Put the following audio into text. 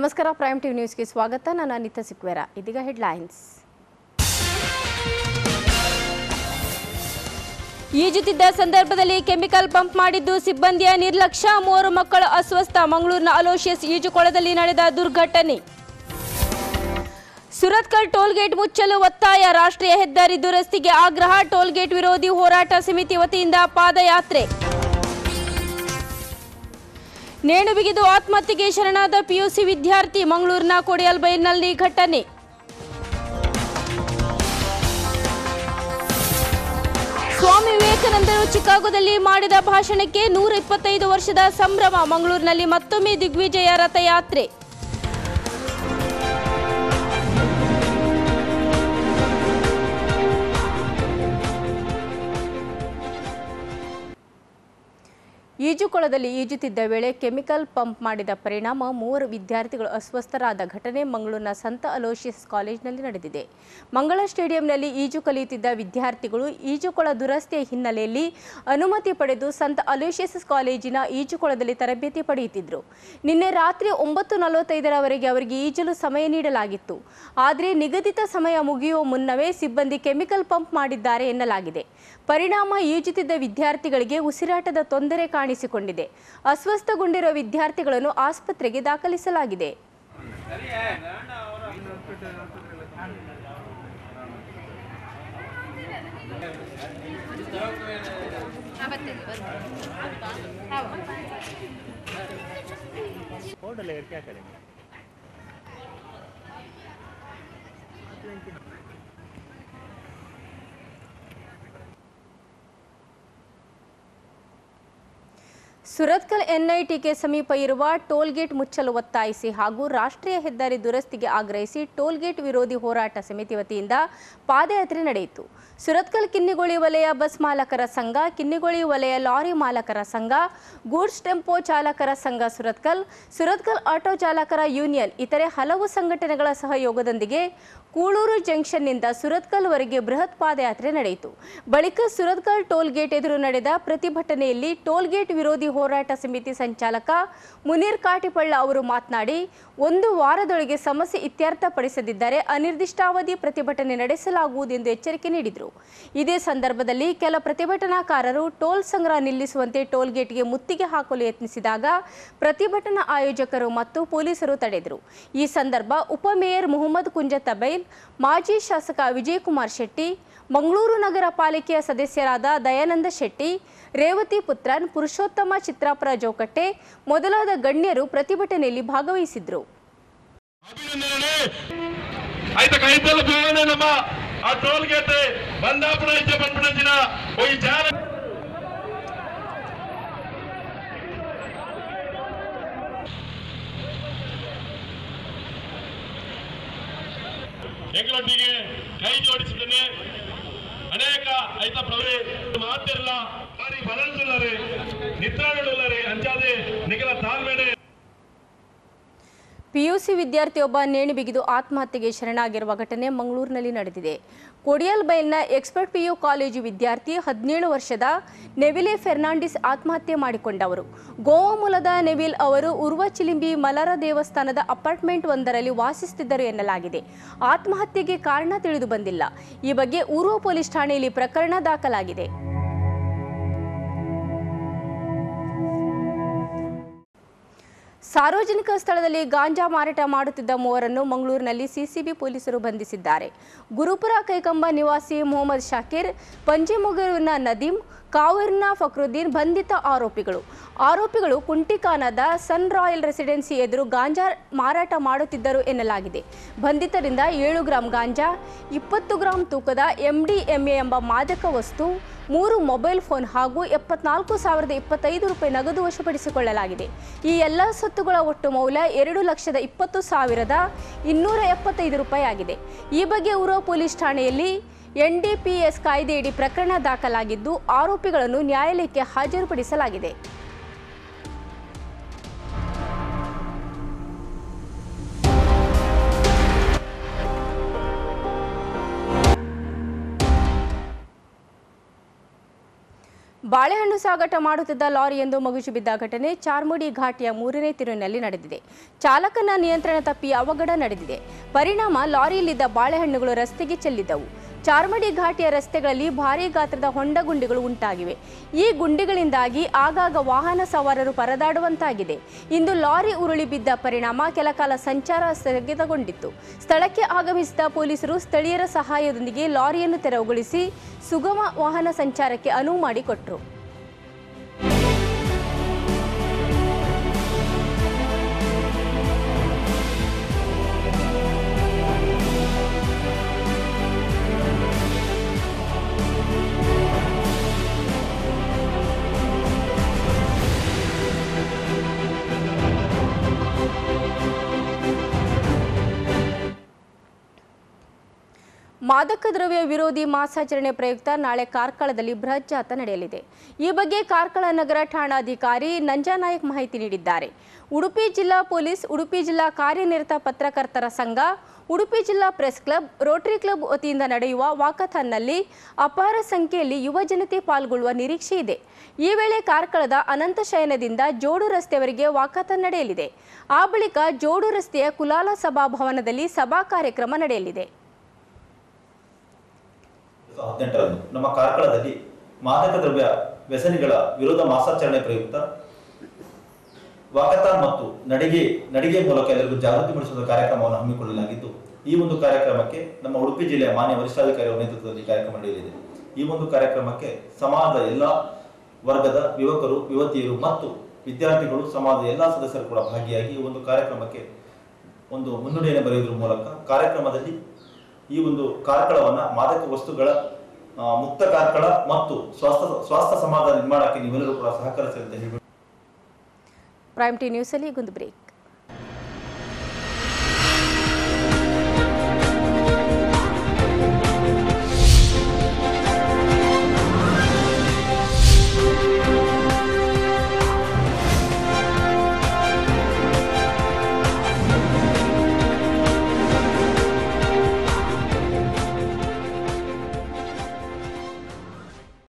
ನಮಸ್ಕಾರ prime TV ನ್ಯೂಸ್ಗೆ ಸ್ವಾಗತ ನಾನು ಅನಿತಾ ಸಿಕ್ವೇರ ಇದೀಗ ಹೆಡ್ಲೈನ್ಸ್ ಈಜುತ್ತಿದ್ದ ಸಂದರ್ಭದಲ್ಲಿ ಕೆಮಿಕಲ್ ಪಂಪ್ ಮಾಡಿದ್ದು ಸಿಬ್ಬಂದಿಯ ನಿರ್ಲಕ್ಷ್ಯ ಮೂವರು ಮಕ್ಕಳು ಅಸ್ವಸ್ಥ ಮಂಗಳೂರಿನ ಅಲೋಶಿಯಸ್ ಈಜುಕೊಳದಲ್ಲಿ ನಡೆದ ದುರ್ಘಟನೆ ಸುರತ್ಕಲ್ ಟೋಲ್ಗೇಟ್ ಮುಚ್ಚಲು ಒತ್ತಾಯ ರಾಷ್ಟ್ರೀಯ ಹೆದ್ದಾರಿ ದುರಸ್ತಿಗೆ ಆಗ್ರಹ ಟೋಲ್ಗೇಟ್ ವಿರೋಧಿ ಹೋರಾಟ ಸಮಿತಿ ವತಿಯಿಂದ ಪಾದಯಾತ್ರೆ ನೇಣು ಬಿಗಿದು ಆತ್ಮಹತ್ಯೆಗೆ ಶರಣಾದ ಪಿಯುಸಿ ವಿದ್ಯಾರ್ಥಿ ಮಂಗಳೂರಿನ ಕೊಡಿಯಲ್ಬೈಲ್ನಲ್ಲಿ ಘಟನೆ ಸ್ವಾಮಿ ವಿವೇಕಾನಂದರು ಚಿಕಾಗೋದಲ್ಲಿ ಮಾಡಿದ ಭಾಷಣಕ್ಕೆ ನೂರ ಇಪ್ಪತ್ತೈದು ವರ್ಷದ ಸಂಭ್ರಮ ಮಂಗಳೂರಿನಲ್ಲಿ ಮತ್ತೊಮ್ಮೆ ದಿಗ್ವಿಜಯ ರಥಯಾತ್ರೆ ಈಜುಕೊಳದಲ್ಲಿ ಈಜುತ್ತಿದ್ದ ವೇಳೆ ಕೆಮಿಕಲ್ ಪಂಪ್ ಮಾಡಿದ ಪರಿಣಾಮ ಮೂವರು ವಿದ್ಯಾರ್ಥಿಗಳು ಅಸ್ವಸ್ಥರಾದ ಘಟನೆ ಮಂಗಳೂರಿನ ಸಂತ ಅಲೋಶಿಯಸ್ ಕಾಲೇಜಿನಲ್ಲಿ ನಡೆದಿದೆ ಮಂಗಳ ಸ್ಟೇಡಿಯಂನಲ್ಲಿ ಈಜು ಕಲಿಯುತ್ತಿದ್ದ ವಿದ್ಯಾರ್ಥಿಗಳು ಈಜುಕೊಳ ದುರಸ್ತಿಯ ಹಿನ್ನೆಲೆಯಲ್ಲಿ ಅನುಮತಿ ಪಡೆದು ಸಂತ ಅಲೋಶಿಯಸ್ ಕಾಲೇಜಿನ ಈಜುಕೊಳದಲ್ಲಿ ತರಬೇತಿ ಪಡೆಯುತ್ತಿದ್ದರು ನಿನ್ನೆ ರಾತ್ರಿ ಒಂಬತ್ತು ನಲವತ್ತೈದರವರೆಗೆ ಅವರಿಗೆ ಈಜಲು ಸಮಯ ನೀಡಲಾಗಿತ್ತು ಆದರೆ ನಿಗದಿತ ಸಮಯ ಮುಗಿಯುವ ಮುನ್ನವೇ ಸಿಬ್ಬಂದಿ ಕೆಮಿಕಲ್ ಪಂಪ್ ಮಾಡಿದ್ದಾರೆ ಎನ್ನಲಾಗಿದೆ ಪರಿಣಾಮ ಈಜುತ್ತಿದ್ದ ವಿದ್ಯಾರ್ಥಿಗಳಿಗೆ ಉಸಿರಾಟದ ತೊಂದರೆ ಕಾಣಿಸಿಕೊಂಡಿದೆ ಅಸ್ವಸ್ಥಗೊಂಡಿರುವ ವಿದ್ಯಾರ್ಥಿಗಳನ್ನು ಆಸ್ಪತ್ರೆಗೆ ದಾಖಲಿಸಲಾಗಿದೆ फोटो लेकर क्या करेंगे ಸುರತ್ಕಲ್ ಎನ್ಐಟಿಗೆ ಸಮೀಪ ಇರುವ ಟೋಲ್ಗೇಟ್ ಮುಚ್ಚಲು ಒತ್ತಾಯಿಸಿ ಹಾಗೂ ರಾಷ್ಟ್ರೀಯ ಹೆದ್ದಾರಿ ದುರಸ್ತಿಗೆ ಆಗ್ರಹಿಸಿ ಟೋಲ್ಗೇಟ್ ವಿರೋಧಿ ಹೋರಾಟ ಸಮಿತಿ ವತಿಯಿಂದ ಪಾದಯಾತ್ರೆ ನಡೆಯಿತು ಸುರತ್ಕಲ್ ಕಿನ್ನಿಗೋಳಿ ವಲಯ ಬಸ್ ಮಾಲಕರ ಸಂಘ ಕಿನ್ನಿಗೋಳಿ ವಲಯ ಲಾರಿ ಮಾಲಕರ ಸಂಘ ಗೂಡ್ಸ್ ಟೆಂಪೋ ಚಾಲಕರ ಸಂಘ ಸುರತ್ಕಲ್ ಸುರತ್ಕಲ್ ಆಟೋ ಚಾಲಕರ ಯೂನಿಯನ್ ಇತರೆ ಹಲವು ಸಂಘಟನೆಗಳ ಸಹಯೋಗದೊಂದಿಗೆ ಕೂಳೂರು ಜಂಕ್ಷನ್ನಿಂದ ಸುರತ್ಕಲ್ವರೆಗೆ ಬೃಹತ್ ಪಾದಯಾತ್ರೆ ನಡೆಯಿತು ಬಳಿಕ ಸುರತ್ಕಲ್ ಟೋಲ್ಗೇಟ್ ಎದುರು ನಡೆದ ಪ್ರತಿಭಟನೆಯಲ್ಲಿ ಟೋಲ್ಗೇಟ್ ವಿರೋಧಿ ಹೋರಾಟ ಸಮಿತಿ ಸಂಚಾಲಕ ಮುನೀರ್ ಕಾಟಿಪಳ್ಳ ಅವರು ಮಾತನಾಡಿ ಒಂದು ವಾರದೊಳಗೆ ಸಮಸ್ಯೆ ಇತ್ಯರ್ಥಪಡಿಸದಿದ್ದರೆ ಅನಿರ್ದಿಷ್ಟಾವಧಿ ಪ್ರತಿಭಟನೆ ನಡೆಸಲಾಗುವುದೆಂದು ಎಚ್ಚರಿಕೆ ನೀಡಿದರು ಇದೇ ಸಂದರ್ಭದಲ್ಲಿ ಕೆಲ ಪ್ರತಿಭಟನಾಕಾರರು ಟೋಲ್ ಸಂಗ್ರಹ ನಿಲ್ಲಿಸುವಂತೆ ಟೋಲ್ಗೇಟ್ಗೆ ಮುತ್ತಿಗೆ ಹಾಕಲು ಯತ್ನಿಸಿದಾಗ ಪ್ರತಿಭಟನಾ ಆಯೋಜಕರು ಮತ್ತು ಪೊಲೀಸರು ತಡೆದರು ಈ ಸಂದರ್ಭ ಉಪಮೇಯರ್ ಮುಹಮ್ಮದ್ ಕುಂಜತಬೈಲ್ ಮಾಜಿ ಶಾಸಕ ವಿಜಯಕುಮಾರ್ ಶೆಟ್ಟಿ ಮಂಗಳೂರು ನಗರ ಪಾಲಿಕೆಯ ಸದಸ್ಯರಾದ ದಯಾನಂದ ಶೆಟ್ಟಿ ರೇವತಿ ಪುತ್ರನ್ ಪುರುಷೋತ್ತಮ ಚಿತ್ರಾಪುರ ಜೋಕಟ್ಟೆ ಮೊದಲಾದ ಗಣ್ಯರು ಪ್ರತಿಭಟನೆಯಲ್ಲಿ ಭಾಗವಹಿಸಿದ್ರು ಅಭಿನಂದನೆ ಆಯ್ತಾ ಕೈತಲ್ಲ ಭವನ ನಮ್ಮ ಆ ಟೋಲ್ ಗೇಟ್ ಬಂದಾಪುರ ಇಚ್ಛೆ ಬಂದ್ಬಿಟ್ಟಿನ ಈ ಜಾಲ ಎಂಗಳೊಟ್ಟಿಗೆ ಕೈ ಜೋಡಿಸಿದ್ದೇನೆ ಅನೇಕ ಐತ ಪ್ರವೇ ಮಾತಿರಲ್ಲ ಬಾರಿ ಬಲಂದುಲ್ಲರೆ ನಿತ್ರಾಡುಲ್ಲರೆ ಅಂಜಾದೆ ನಿಖಲ ತಾಳ್ಮೆಡೆ ಪಿಯುಸಿ ವಿದ್ಯಾರ್ಥಿಯೊಬ್ಬ ನೇಣು ಬಿಗಿದು ಆತ್ಮಹತ್ಯೆಗೆ ಶರಣಾಗಿರುವ ಘಟನೆ ಮಂಗಳೂರಿನಲ್ಲಿ ನಡೆದಿದೆ ಕೊಡಿಯಲ್ಬೈಲ್ನ ಎಕ್ಸ್ಪರ್ಟ್ ಪಿಯು ಕಾಲೇಜು ವಿದ್ಯಾರ್ಥಿ ಹದಿನೇಳು ವರ್ಷದ ನೆವಿಲೆ ಫೆರ್ನಾಂಡಿಸ್ ಆತ್ಮಹತ್ಯೆ ಮಾಡಿಕೊಂಡವರು ಗೋವಾ ಮೂಲದ ನೆವಿಲ್ ಅವರು ಉರ್ವ ಚಿಲಿಂಬಿ ಮಲರ ದೇವಸ್ಥಾನದ ಅಪಾರ್ಟ್ಮೆಂಟ್ ಒಂದರಲ್ಲಿ ವಾಸಿಸುತ್ತಿದ್ದರು ಎನ್ನಲಾಗಿದೆ ಆತ್ಮಹತ್ಯೆಗೆ ಕಾರಣ ತಿಳಿದು ಬಂದಿಲ್ಲ ಈ ಬಗ್ಗೆ ಊರ್ವ ಪೊಲೀಸ್ ಠಾಣೆಯಲ್ಲಿ ಪ್ರಕರಣ ದಾಖಲಾಗಿದೆ ಸಾರ್ವಜನಿಕ ಸ್ಥಳದಲ್ಲಿ ಗಾಂಜಾ ಮಾರಾಟ ಮಾಡುತ್ತಿದ್ದ ಮೂವರನ್ನು ಮಂಗಳೂರಿನಲ್ಲಿ ಸಿಸಿಬಿ ಪೊಲೀಸರು ಬಂಧಿಸಿದ್ದಾರೆ ಗುರುಪುರ ಕೈಕಂಬ ನಿವಾಸಿ ಮೊಹಮ್ಮದ್ ಶಾಕೀರ್ ಪಂಜಿಮೊಗರಿನ ನದೀಂ ಕಾವೂರಿನ ಫಕ್ರುದ್ದೀನ್ ಬಂಧಿತ ಆರೋಪಿಗಳು ಆರೋಪಿಗಳು ಕುಂಟಿಕಾನದ ಸನ್ ರಾಯಲ್ ರೆಸಿಡೆನ್ಸಿ ಎದುರು ಗಾಂಜಾ ಮಾರಾಟ ಮಾಡುತ್ತಿದ್ದರು ಎನ್ನಲಾಗಿದೆ ಬಂಧಿತರಿಂದ ಏಳು ಗ್ರಾಂ ಗಾಂಜಾ ಇಪ್ಪತ್ತು ಗ್ರಾಂ ತೂಕದ ಎಂಡಿಎಂಎ ಎಂಬ ಮಾದಕ ವಸ್ತು ಮೂರು ಮೊಬೈಲ್ ಫೋನ್ ಹಾಗೂ ಎಪ್ಪತ್ನಾಲ್ಕು ಸಾವಿರದ ಇಪ್ಪತ್ತೈದು ರೂಪಾಯಿ ನಗದು ವಶಪಡಿಸಿಕೊಳ್ಳಲಾಗಿದೆ ಈ ಎಲ್ಲ ಸೊತ್ತುಗಳ ಒಟ್ಟು ಮೌಲ್ಯ ಎರಡು ಲಕ್ಷದ ಇಪ್ಪತ್ತು ಸಾವಿರದ ಇನ್ನೂರ ಎಪ್ಪತ್ತೈದು ರೂಪಾಯಿ ಆಗಿದೆ ಈ ಬಗ್ಗೆ ಉರೋ ಪೊಲೀಸ್ ಠಾಣೆಯಲ್ಲಿ ಎನ್ಡಿಪಿಎಸ್ ಕಾಯ್ದೆಯಡಿ ಪ್ರಕರಣ ದಾಖಲಾಗಿದ್ದು ಆರೋಪಿಗಳನ್ನು ನ್ಯಾಯಾಲಯಕ್ಕೆ ಹಾಜರುಪಡಿಸಲಾಗಿದೆ ಬಾಳೆಹಣ್ಣು ಸಾಗಾಟ ಮಾಡುತ್ತಿದ್ದ ಲಾರಿಯೊಂದು ಮಗುಚು ಬಿದ್ದ ಘಟನೆ ಚಾರ್ಮುಡಿ ಘಾಟಿಯ ಮೂರನೇ ತಿರುವಿನಲ್ಲಿ ನಡೆದಿದೆ ಚಾಲಕನ ನಿಯಂತ್ರಣ ತಪ್ಪಿ ಅವಘಡ ನಡೆದಿದೆ ಪರಿಣಾಮ ಲಾರಿಯಲ್ಲಿದ್ದ ಬಾಳೆಹಣ್ಣುಗಳು ರಸ್ತೆಗೆ ಚೆಲ್ಲಿದ್ದವು ಚಾರ್ಮಡಿ ಘಾಟಿಯ ರಸ್ತೆಗಳಲ್ಲಿ ಭಾರೀ ಗಾತ್ರದ ಹೊಂಡ ಗುಂಡಿಗಳು ಉಂಟಾಗಿವೆ ಈ ಗುಂಡಿಗಳಿಂದಾಗಿ ಆಗಾಗ ವಾಹನ ಸವಾರರು ಪರದಾಡುವಂತಾಗಿದೆ ಇಂದು ಲಾರಿ ಉರುಳಿ ಬಿದ್ದ ಪರಿಣಾಮ ಕೆಲಕಾಲ ಸಂಚಾರ ಸ್ಥಗಿತಗೊಂಡಿತ್ತು ಸ್ಥಳಕ್ಕೆ ಆಗಮಿಸಿದ ಪೊಲೀಸರು ಸ್ಥಳೀಯರ ಸಹಾಯದೊಂದಿಗೆ ಲಾರಿಯನ್ನು ತೆರವುಗೊಳಿಸಿ ಸುಗಮ ವಾಹನ ಸಂಚಾರಕ್ಕೆ ಅನುವು ಮಾಡಿಕೊಟ್ರು ಮಾದಕ ದ್ರವ್ಯ ವಿರೋಧಿ ಮಾಸಾಚರಣೆ ಪ್ರಯುಕ್ತ ನಾಳೆ ಕಾರ್ಕಳದಲ್ಲಿ ಬೃಹತ್ ಜಾಥಾ ನಡೆಯಲಿದೆ ಈ ಬಗ್ಗೆ ಕಾರ್ಕಳ ನಗರ ಠಾಣಾಧಿಕಾರಿ ನಂಜಾನಾಯಕ್ ಮಾಹಿತಿ ನೀಡಿದ್ದಾರೆ ಉಡುಪಿ ಜಿಲ್ಲಾ ಪೊಲೀಸ್ ಉಡುಪಿ ಜಿಲ್ಲಾ ಕಾರ್ಯನಿರತ ಪತ್ರಕರ್ತರ ಸಂಘ ಉಡುಪಿ ಜಿಲ್ಲಾ ಪ್ರೆಸ್ ಕ್ಲಬ್ ರೋಟರಿ ಕ್ಲಬ್ ವತಿಯಿಂದ ನಡೆಯುವ ವಾಕಥಾನ್ನಲ್ಲಿ ಅಪಾರ ಸಂಖ್ಯೆಯಲ್ಲಿ ಯುವ ಜನತೆ ಪಾಲ್ಗೊಳ್ಳುವ ನಿರೀಕ್ಷೆ ಇದೆ ಈ ವೇಳೆ ಕಾರ್ಕಳದ ಅನಂತ ಶಯನದಿಂದ ಜೋಡು ರಸ್ತೆಯವರೆಗೆ ವಾಕಥಾನ್ ನಡೆಯಲಿದೆ ಆ ಬಳಿಕ ಜೋಡು ರಸ್ತೆಯ ಕುಲಾಲ ಸಭಾಭವನದಲ್ಲಿ ಸಭಾ ಕಾರ್ಯಕ್ರಮ ನಡೆಯಲಿದೆ ಹದಿನೆಂಟರಂದು ನಮ್ಮ ಕಾರ್ಕಳದಲ್ಲಿ ಮಾದಕ ದ್ರವ್ಯ ವ್ಯಸನಿಗಳ ವಿರೋಧ ಮಾಸಾಚರಣೆ ಪ್ರಯುಕ್ತ ವಾಕಥಾನ್ ಮತ್ತು ನಡಿಗೆ ನಡಿಗೆ ಮೂಲಕ ಎಲ್ಲರಿಗೂ ಜಾಗೃತಿ ಮೂಡಿಸುವ ಕಾರ್ಯಕ್ರಮವನ್ನು ಹಮ್ಮಿಕೊಳ್ಳಲಾಗಿದ್ದು ಈ ಒಂದು ಕಾರ್ಯಕ್ರಮಕ್ಕೆ ನಮ್ಮ ಉಡುಪಿ ಜಿಲ್ಲೆಯ ಮಾನ್ಯ ವರಿಷ್ಠಾಧಿಕಾರಿಗಳ ನೇತೃತ್ವದಲ್ಲಿ ಕಾರ್ಯಕ್ರಮ ನಡೆಯಲಿದೆ ಈ ಒಂದು ಕಾರ್ಯಕ್ರಮಕ್ಕೆ ಸಮಾಜದ ಎಲ್ಲ ವರ್ಗದ ಯುವಕರು ಯುವತಿಯರು ಮತ್ತು ವಿದ್ಯಾರ್ಥಿಗಳು ಸಮಾಜದ ಎಲ್ಲ ಸದಸ್ಯರು ಕೂಡ ಭಾಗಿಯಾಗಿ ಈ ಒಂದು ಕಾರ್ಯಕ್ರಮಕ್ಕೆ ಒಂದು ಮುನ್ನುಡಿಯನ್ನು ಬರೆಯುವುದರ ಮೂಲಕ ಕಾರ್ಯಕ್ರಮದಲ್ಲಿ ಈ ಒಂದು ಕಾರ್ಕಳವನ್ನ ಮಾದಕ ವಸ್ತುಗಳ ಆ, ಮುಕ್ತ ಕಾರ್ಕಳ ಮತ್ತು ಸ್ವಾಸ್ಥ್ಯ ಸ್ವಾಸ್ಥ್ಯ ಸಮಾಜ ನಿರ್ಮಾಣಕ್ಕೆ ನೀವೆಲ್ಲರೂ ಕೂಡ ಸಹಕರಿಸಿ ಅಂತ ಹೇಳಿ ಪ್ರೈಮ್ ಟಿ ನ್ಯೂಸಲ್ಲಿ ಒಂದು ಬ್ರೇಕ್